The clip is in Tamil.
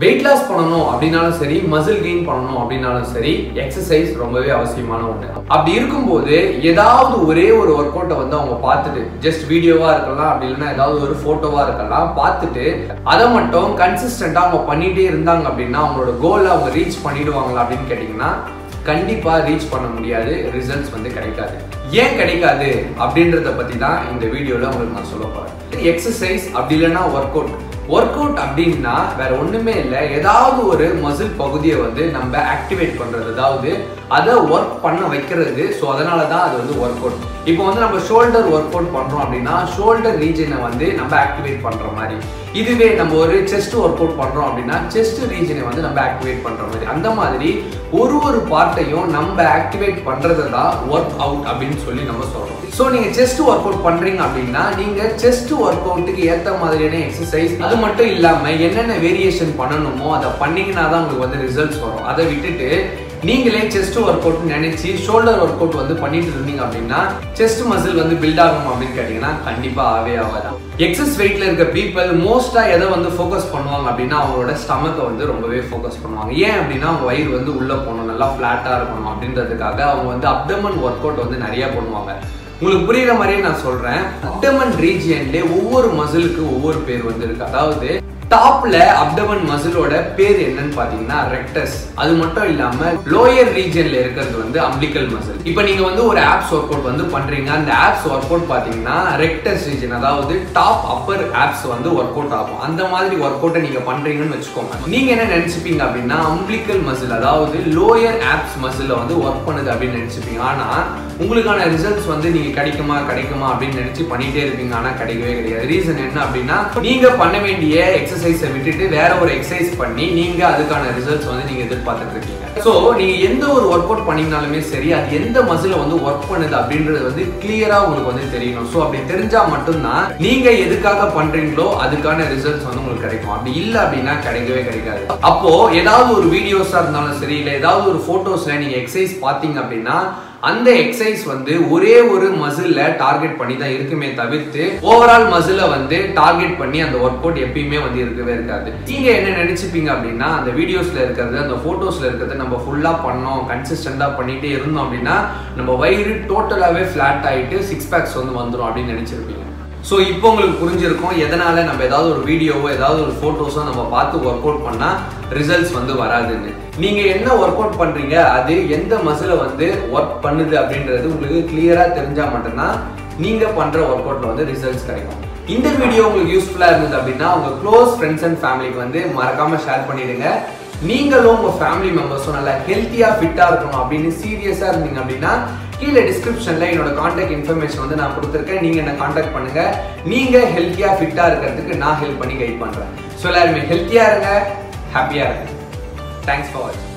வெயிட் லாஸ் பண்ணணும் அப்படின்னாலும் சரி மசில் கெயின் பண்ணணும் அப்படின்னாலும் சரி எக்ஸசைஸ் ரொம்பவே அவசியமான ஒண்ணு அப்படி இருக்கும்போது ஏதாவது ஒரே ஒரு ஒர்க் அவுட்டை வந்து அவங்க பார்த்துட்டு ஜஸ்ட் வீடியோவா இருக்கலாம் அப்படி இல்லைன்னா ஏதாவது ஒரு போட்டோவா இருக்கலாம் பார்த்துட்டு அதை மட்டும் கன்சிஸ்டண்டா அவங்க பண்ணிட்டே இருந்தாங்க அப்படின்னா அவங்களோட கோலை அவங்க ரீச் பண்ணிடுவாங்களா அப்படின்னு கேட்டிங்கன்னா கண்டிப்பா ரீச் பண்ண முடியாது ரிசல்ட்ஸ் வந்து கிடைக்காது ஏன் கிடைக்காது அப்படின்றத பத்தி தான் இந்த வீடியோல உங்களுக்கு நான் சொல்ல போறேன் எக்ஸசைஸ் அப்படி இல்லைன்னா ஒர்க் அவுட் ஒர்க் அவுட் அப்படின்னா வேற ஒண்ணுமே இல்லை ஏதாவது ஒரு மசில் பகுதியை வந்து நம்ம ஆக்டிவேட் பண்றது அதாவது அதை ஒர்க் பண்ண வைக்கிறது ஸோ அதனால தான் அது வந்து ஒர்க் அவுட் இப்போ வந்து நம்ம ஷோல்டர் ஒர்க் அவுட் பண்றோம் அப்படின்னா ஷோல்டர் ரீஜனை வந்து நம்ம ஆக்டிவேட் பண்ற மாதிரி இதுவே நம்ம ஒரு செஸ்ட் ஒர்க் அவுட் பண்றோம் அப்படின்னா செஸ்ட் ரீஜனை வந்து நம்ம ஆக்டிவேட் பண்ற மாதிரி அந்த மாதிரி ஒரு ஒரு பார்ட்டையும் நம்ம ஆக்டிவேட் பண்றது தான் ஒர்க் அவுட் அப்படின்னு சொல்லி நம்ம சொல்றோம் ஸோ நீங்க செஸ்ட் ஒர்க் அவுட் பண்றீங்க அப்படின்னா நீங்க செஸ்ட் ஒர்க் அவுட்டுக்கு ஏத்த மாதிரியான எக்ஸசைஸ் அது மட்டும் இல்லாம என்னென்ன வேரியேஷன் பண்ணணுமோ அதை பண்ணீங்கன்னா தான் உங்களுக்கு வந்து ரிசல்ட்ஸ் வரும் அதை விட்டுட்டு நீங்களே செஸ்ட் ஒர்க் அவுட் நினைச்சு ஷோல்டர் ஒர்க் அவுட் வந்து பண்ணிட்டு இருந்தீங்க அப்படின்னா செஸ்ட் மசில் வந்து பில்ட் ஆகும் அப்படின்னு கேட்டீங்கன்னா கண்டிப்பா ஆவே ஆகாது எக்ஸஸ் வெயிட்ல இருக்க பீப்பிள் மோஸ்டா எதை வந்து ஃபோக்கஸ் பண்ணுவாங்க அப்படின்னா அவங்களோட ஸ்டமக்கை வந்து ரொம்பவே ஃபோக்கஸ் பண்ணுவாங்க ஏன் அப்படின்னா அவங்க வயிறு வந்து உள்ள போகணும் நல்லா ஃபிளாட்டா இருக்கணும் அப்படின்றதுக்காக அவங்க வந்து அப்டமன் ஒர்க் அவுட் வந்து நிறைய பண்ணுவாங்க உங்களுக்கு புரியுற மாதிரியே நான் சொல்றேன் அப்டமன் ரீஜியன்ல ஒவ்வொரு மசிலுக்கு ஒவ்வொரு பேர் வந்து இருக்கு அதாவது டாப்ல அப்டமன் மசிலோட பேர் என்னன்னு பாத்தீங்கன்னா ரெக்டஸ் அது மட்டும் இல்லாம லோயர் ரீஜன்ல இருக்கிறது வந்து அம்பிளிக்கல் மசில் இப்போ நீங்க வந்து ஒரு ஆப்ஸ் ஒர்க் அவுட் வந்து பண்றீங்க அந்த ஆப்ஸ் ஒர்க் அவுட் பாத்தீங்கன்னா ரெக்டஸ் ரீஜன் அதாவது டாப் அப்பர் ஆப்ஸ் வந்து ஒர்க் அவுட் ஆகும் அந்த மாதிரி ஒர்க் அவுட்டை நீங்க பண்றீங்கன்னு வச்சுக்கோங்க நீங்க என்ன நினைச்சுப்பீங்க அப்படின்னா அம்பிளிக்கல் மசில் அதாவது லோயர் ஆப்ஸ் மசில வந்து ஒர்க் பண்ணுது அப்படின்னு நினைச்சுப்பீங்க ஆனா உங்களுக்கான ரிசல்ட்ஸ் வந்து நீங்க கிடைக்குமா கிடைக்குமா அப்படின்னு நினைச்சு பண்ணிட்டே இருப்பீங்க ஆனா கிடைக்கவே கிடையாது ரீசன் என்ன அப்படின்னா நீங்க பண்ண வேண்டிய எக்ஸசைஸை விட்டுட்டு வேற ஒரு எக்ஸசைஸ் பண்ணி நீங்க அதுக்கான ரிசல்ட்ஸ் வந்து நீங்க எதிர்பார்த்துட்டு இருக்கீங்க ஸோ நீங்க எந்த ஒரு ஒர்க் அவுட் பண்ணீங்கனாலுமே சரி அது எந்த மசில வந்து ஒர்க் பண்ணுது அப்படின்றது வந்து கிளியரா உங்களுக்கு வந்து தெரியணும் ஸோ அப்படி தெரிஞ்சா மட்டும்தான் நீங்க எதுக்காக பண்றீங்களோ அதுக்கான ரிசல்ட்ஸ் வந்து உங்களுக்கு கிடைக்கும் அப்படி இல்லை அப்படின்னா கிடைக்கவே கிடைக்காது அப்போ ஏதாவது ஒரு வீடியோஸா இருந்தாலும் சரி இல்லை ஏதாவது ஒரு போட்டோஸ்ல நீங்க எக்ஸசைஸ் பார்த்தீங்க அப்படின்னா அந்த எக்ஸசைஸ் வந்து ஒரே ஒரு மசில்ல டார்கெட் பண்ணி தான் இருக்குமே தவிர்த்து ஓவரால் மசில வந்து டார்கெட் பண்ணி அந்த ஒர்க் அவுட் எப்பயுமே வந்து இருக்கவே இருக்காது நீங்க என்ன நினைச்சுப்பீங்க அப்படின்னா அந்த வீடியோஸ்ல இருக்கிறது அந்த போட்டோஸ்ல இருக்கிறது நம்ம ஃபுல்லா பண்ணோம் கன்சிஸ்டண்டா பண்ணிட்டே இருந்தோம் அப்படின்னா நம்ம வயிறு டோட்டலாவே ஃபிளாட் ஆயிட்டு சிக்ஸ் பேக்ஸ் வந்து வந்துடும் அப்படின்னு நினைச்சிருப்பீங்க ஸோ இப்போ உங்களுக்கு புரிஞ்சிருக்கும் எதனால நம்ம ஏதாவது ஒரு வீடியோவோ ஏதாவது ஒரு ஃபோட்டோஸோ நம்ம பார்த்து ஒர்க் அவுட் பண்ணால் ரிசல்ட்ஸ் வந்து வராதுன்னு நீங்கள் என்ன ஒர்க் அவுட் பண்ணுறீங்க அது எந்த மசிலை வந்து ஒர்க் பண்ணுது அப்படின்றது உங்களுக்கு கிளியராக தெரிஞ்சால் மட்டும்தான் நீங்கள் பண்ணுற ஒர்க் அவுட்டில் வந்து ரிசல்ட்ஸ் கிடைக்கும் இந்த வீடியோ உங்களுக்கு யூஸ்ஃபுல்லாக இருந்தது அப்படின்னா உங்கள் க்ளோஸ் ஃப்ரெண்ட்ஸ் அண்ட் ஃபேமிலிக்கு வந்து மறக்காமல் ஷேர் பண்ணிடுங்க நீங்களும் உங்கள் ஃபேமிலி மெம்பர்ஸும் நல்லா ஹெல்த்தியாக ஃபிட்டாக இருக்கணும் அப்படின்னு சீரியஸாக இருந்தீங்க அப்படின்னா கீழே டிஸ்கிரிப்ஷனில் என்னோட காண்டாக்ட் இன்ஃபர்மேஷன் வந்து நான் கொடுத்துருக்கேன் நீங்கள் என்ன காண்டாக்ட் பண்ணுங்க நீங்கள் ஹெல்த்தியாக ஃபிட்டாக இருக்கிறதுக்கு நான் ஹெல்ப் பண்ணி கைட் பண்ணுறேன் ஸோ எல்லாருமே ஹெல்த்தியாக இருங்க ஹாப்பியாக இருங்க தேங்க்ஸ் ஃபார் வாட்சிங்